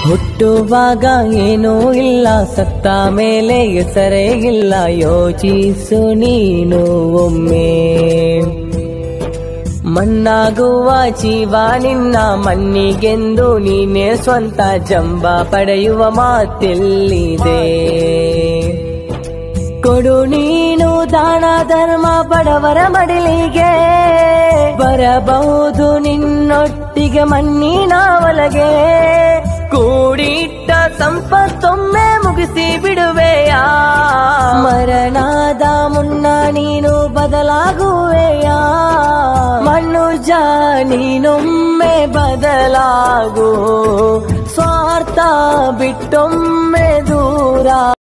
ಹುಟ್ಟುವಾಗ ಏನೂ ಇಲ್ಲ ಸತ್ತ ಮೇಲೆ ಹೆಸರೇ ಇಲ್ಲ ಯೋಚಿಸು ನೀನು ಒಮ್ಮೆ ಮಣ್ಣಾಗುವ ಜೀವ ನಿನ್ನ ಮಣ್ಣಿಗೆಂದು ನೀನೇ ಸ್ವಂತ ಜಂಬ ಪಡೆಯುವ ಮಾತೆಲ್ಲಿದೆ ಕೊಡು ನೀನು ದಾನ ಧರ್ಮ ಬಡವರ ಮಡಿಲಿಗೆ ಬರಬಹುದು ನಿನ್ನೊಟ್ಟಿಗೆ ಮಣ್ಣಿನ ಒಳಗೆ ಕೂಡಿಟ್ಟ ಸಂಪತ್ತೊಮ್ಮೆ ಮುಗಿಸಿ ಬಿಡುವೆಯಾ ಮರಣದ ಮುನ್ನ ನೀನು ಬದಲಾಗುವೆಯಾ ಮನುಜ ನೀನೊಮ್ಮೆ ಬದಲಾಗು ಸ್ವಾರ್ಥ ಬಿಟ್ಟೊಮ್ಮೆ ದೂರ